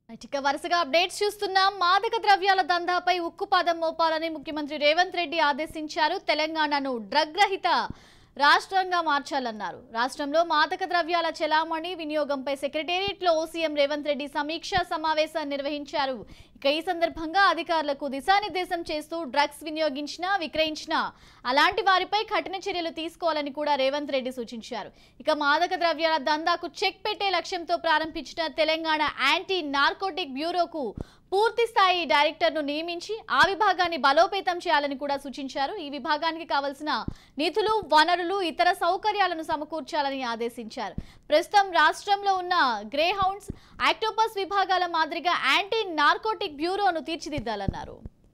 ఇక వరుసగా అప్డేట్స్ చూస్తున్నాం మాదక ద్రవ్యాల దందాపై ఉక్కుపాదం మోపాలని ముఖ్యమంత్రి రేవంత్ రెడ్డి ఆదేశించారు తెలంగాణను డ్రగ్ రహిత రాష్ట్రంగా మార్చాలన్నారు రాష్ట్రంలో మాదక ద్రవ్యాల చెలామణి వినియోగంపై సెక్రటేరియట్లో సీఎం రేవంత్ రెడ్డి సమీక్షా సమావేశాన్ని నిర్వహించారు ఇక ఈ సందర్భంగా అధికారులకు దిశానిర్దేశం చేస్తూ డ్రగ్స్ వినియోగించినా విక్రయించినా అలాంటి వారిపై కఠిన చర్యలు తీసుకోవాలని కూడా రేవంత్ రెడ్డి సూచించారు ఇక మాదక ద్రవ్యాల దందాకు చెక్ పెట్టే లక్ష్యంతో ప్రారంభించిన తెలంగాణ యాంటీ నార్కోటిక్ బ్యూరోకు పూర్తి స్థాయి డైరెక్టర్ను నియమించి ఆ విభాగాన్ని బలోపేతం చేయాలని కూడా సూచించారు ఈ విభాగానికి కావలసిన నిధులు వనరులు ఇతర సౌకర్యాలను సమకూర్చాలని ఆదేశించారు ప్రస్తుతం రాష్ట్రంలో ఉన్న గ్రే హౌండ్స్ ఆక్టోపస్ విభాగాల మాదిరిగా యాంటీ నార్కోటిక్ బ్యూరోను తీర్చిదిద్దాలన్నారు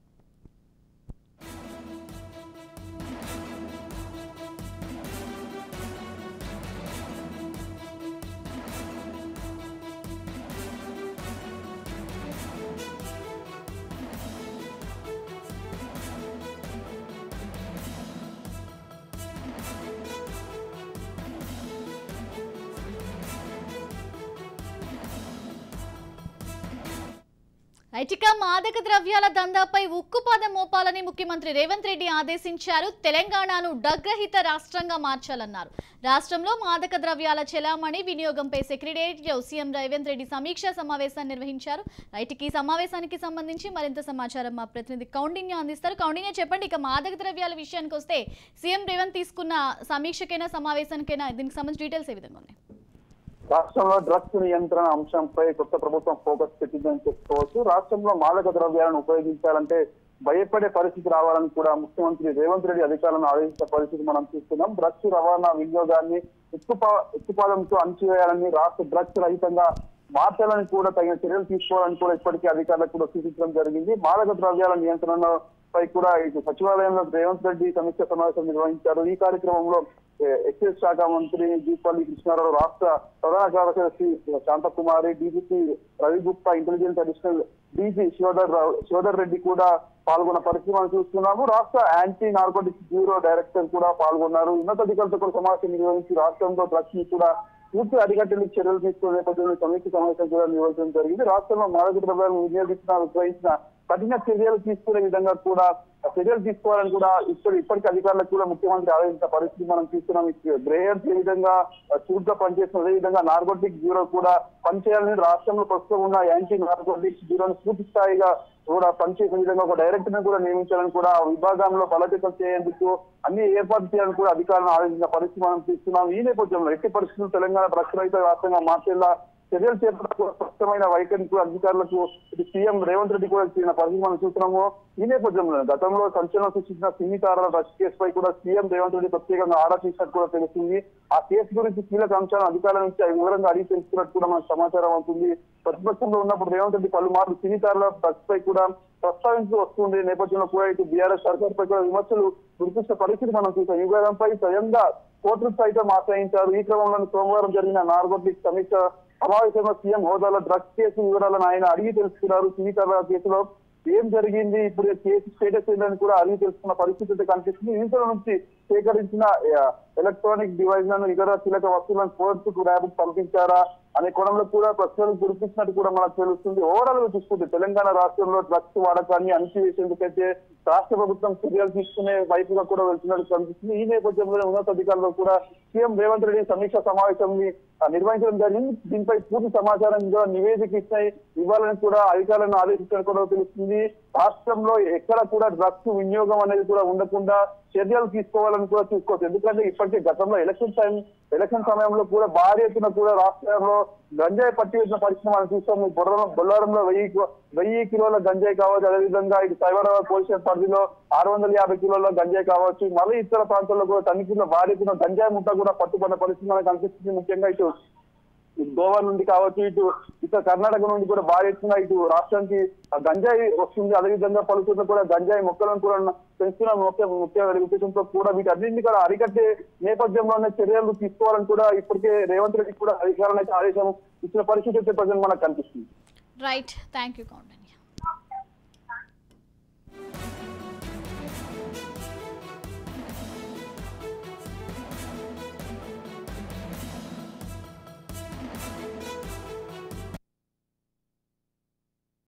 ఐటిక మాదక ద్రవ్యాల దందాపై ఉక్కుపాదం మోపాలని ముఖ్యమంత్రి రేవంత్ రెడ్డి ఆదేశించారు తెలంగాణను డగ్రహిత రాష్ట్రంగా మార్చాలన్నారు రాష్ట్రంలో మాదక ద్రవ్యాల చెలామణి వినియోగంపై సెక్రటేరియట్లో సీఎం రేవంత్ రెడ్డి సమీక్షా సమావేశాన్ని నిర్వహించారు రైట్కి ఈ సమావేశానికి సంబంధించి మరింత సమాచారం మా ప్రతినిధి కౌండిన్య అందిస్తారు కౌండిన్య చెప్పండి ఇక మాదక ద్రవ్యాల విషయానికి వస్తే సీఎం రేవంత్ తీసుకున్న సమీక్షకైనా సమావేశానికైనా దీనికి సంబంధించి డీటెయిల్స్ ఏ విధంగా ఉన్నాయి రాష్ట్రంలో డ్రగ్స్ నియంత్రణ అంశంపై కొత్త ప్రభుత్వం ఫోకస్ పెట్టిందని చెప్పుకోవచ్చు రాష్ట్రంలో మాదక ద్రవ్యాలను ఉపయోగించాలంటే భయపడే పరిస్థితి రావాలని కూడా ముఖ్యమంత్రి రేవంత్ రెడ్డి అధికారులను ఆదేశించిన పరిస్థితి మనం చూస్తున్నాం డ్రగ్స్ రవాణా వినియోగాన్ని ఉక్కుపా ఉక్కుపాదంతో అణచివేయాలని రాష్ట్ర డ్రగ్స్ రహితంగా మార్చాలని కూడా తగిన చర్యలు తీసుకోవాలని కూడా ఇప్పటికే అధికారులకు కూడా సూచించడం జరిగింది మాదక ద్రవ్యాల నియంత్రణపై కూడా ఇటు సచివాలయంలో రేవంత్ రెడ్డి సమీక్ష సమావేశం నిర్వహించారు ఈ కార్యక్రమంలో ఏ, ఎక్సైజ్ శాఖ మంత్రి దీపల్లి కృష్ణారావు రాష్ట్ర ప్రధాన కార్యదర్శి Shanthakumari DGP Ravi Gupta intelligence additional DG Shivadhar Rao Shivadhar Reddy కూడా పాల్గొన్న పరిస్థితి మనం చూస్తున్నాము రాష్ట్ర యాంటీ నార్కోటిక్స్ బ్యూరో డైరెక్టర్ కూడా పాల్గొన్నారు ఉన్నతాధికారులతో కూడా సమావేశం నిర్వహించి రాష్ట్రంలో డ్రగ్స్ ని కూడా పూర్తి అరికట్టేందుకు చర్యలు తీసుకునే నేపథ్యంలో సమీక్ష సమావేశం కూడా నిర్వహించడం జరిగింది రాష్ట్రంలో మాదక ద్రవ్యాలను వినియోగించిన విక్రయించిన కఠిన చర్యలు తీసుకునే విధంగా కూడా చర్యలు తీసుకోవాలని కూడా ఇప్పుడు ఇప్పటికీ అధికారులకు కూడా ముఖ్యమంత్రి ఆదేశించిన పరిస్థితి మనం చూస్తున్నాం బ్రేయర్స్ ఏ విధంగా చూడ్గా పనిచేస్తున్న అదే విధంగా నార్కోటిక్ బ్యూరో కూడా పనిచేయాలని రాష్ట్రంలో ప్రస్తుతం ఉన్న యాంటీ నార్కోటిక్స్ బ్యూరోను పూర్తి స్థాయిగా కూడా పనిచేసే విధంగా ఒక డైరెక్టర్ ని కూడా నియమించాలని కూడా ఆ విభాగంలో బలోపేతం చేయేందుకు అన్ని ఏర్పాటు చేయాలని కూడా అధికారులను ఆదేశించిన పరిస్థితి మనం చూస్తున్నాం ఈ నేపథ్యంలో ఎట్టి పరిస్థితులు తెలంగాణ రక్షణ రహిత రాష్ట్రంగా మార్చేలా చర్యలు చేపట్టడానికి కూడా స్పష్టమైన వైఖరిని కూడా అధికారులకు ఇటు సీఎం రేవంత్ రెడ్డి కూడా ఇచ్చిన పరిస్థితి మనం చూస్తున్నాము ఈ నేపథ్యంలో గతంలో సంచలనం సృష్టించిన సినీ తారాల డ్రగ్స్ కేసుపై కూడా సీఎం రేవంత్ రెడ్డి ప్రత్యేకంగా ఆరా చేసినట్టు కూడా తెలుస్తుంది ఆ కేసు గురించి కీలక అంశాలను అధికారుల నుంచి వివరంగా అడిగి తెలుసుకున్నట్టు కూడా మనకు సమాచారం అవుతుంది ప్రతిపక్షంలో ఉన్నప్పుడు రేవంత్ రెడ్డి పలుమార్లు సినీ తారాల డ్రగ్స్ పై కూడా ప్రస్తావించి వస్తుంది నేపథ్యంలో కూడా ఇటు బీఆర్ఎస్ సర్కార్ పై కూడా విమర్శలు గుర్తించిన పరిస్థితి మనం చూసాం ఈ వివాదంపై స్వయంగా కోర్టును సైతం ఆశ్రయించారు ఈ క్రమంలో సోమవారం జరిగిన నార్కోటిక్ సమీక్ష సమావేశంలో సీఎం హోదాలో డ్రగ్స్ కేసు వివరాలను ఆయన అడిగి తెలుసుకున్నారు సినీకరణ కేసులో ఏం జరిగింది ఇప్పుడు ఈ కేసు స్టేటస్ ఏంటని కూడా అడిగి తెలుసుకున్న పరిస్థితి అయితే కనిపిస్తుంది ఇంట్లో నుంచి సేకరించిన ఆ, ఎలక్ట్రానిక్ డివైస్ లను ఇతర కీలక వస్తువులను కోర్టుకు ర్యాబ్ పంపించారా అనే కోణంలో కూడా ప్రశ్నలు గుర్తించినట్టు కూడా మనకు తెలుస్తుంది ఓవరాల్ గా చూసుకుంటే తెలంగాణ రాష్ట్రంలో డ్రగ్స్ వాడకాన్ని అణచివేసేందుకైతే రాష్ట్ర ప్రభుత్వం చర్యలు తీసుకునే వైపుగా కూడా వెళ్తున్నట్టు కనిపిస్తుంది ఈ నేపథ్యంలో ఉన్నతాధికారులు కూడా సీఎం రేవంత్ రెడ్డి సమీక్ష సమావేశం నిర్వహించడం జరిగింది దీనిపై పూర్తి సమాచారం కూడా నివేదిక ఇచ్చాయి ఇవ్వాలని కూడా అధికారులను ఆదేశించడం కూడా తెలుస్తుంది రాష్ట్రంలో ఎక్కడ కూడా డ్రగ్స్ వినియోగం అనేది కూడా ఉండకుండా చర్యలు తీసుకోవాలని కూడా చూసుకోవచ్చు ఎందుకంటే ఇప్పటికే గతంలో ఎలక్షన్ టైం ఎలక్షన్ సమయంలో కూడా భారీ ఎత్తున కూడా రాష్ట్రంలో గంజాయి పట్టి వచ్చిన పరిస్థితి మనం చూస్తాము బొర్రం బొల్లారంలో వెయ్యి కి- వెయ్యి కిలోల గంజాయి కావచ్చు అదేవిధంగా ఇటు సైబరాబాద్ పోలీస్ స్టేషన్ పరిధిలో ఆరు వందల యాభై కిలోల గంజాయి కావచ్చు మళ్ళీ ఇతర ప్రాంతాల్లో కూడా తనిఖీలో భారీ ఎత్తున గంజాయి ముట్ట కూడా పట్టుకున్న పరిస్థితి మనకు కనిపిస్తుంది ముఖ్యంగా ఇటు ఇటు గోవా నుండి కావచ్చు ఇటు ఇతర కర్ణాటక నుండి కూడా భారీ ఎత్తున ఇటు రాష్ట్రానికి ఆ గంజాయి వస్తుంది అదేవిధంగా పలుకున్న కూడా గంజాయి మొక్కలను కూడా పెంచుతున్న ముఖ్య ముఖ్య ఉద్దేశంతో కూడా వీటి అన్నింటినీ కూడా అరికట్టే నేపథ్యంలోనే చర్యలు తీసుకోవాలని కూడా ఇప్పటికే రేవంత్ రెడ్డి కూడా అధికారులను అయితే ఆదేశం ఇచ్చిన పరిస్థితి అయితే ప్రజలు మనకు కనిపిస్తుంది రైట్ థ్యాంక్ యూ కౌండిన్య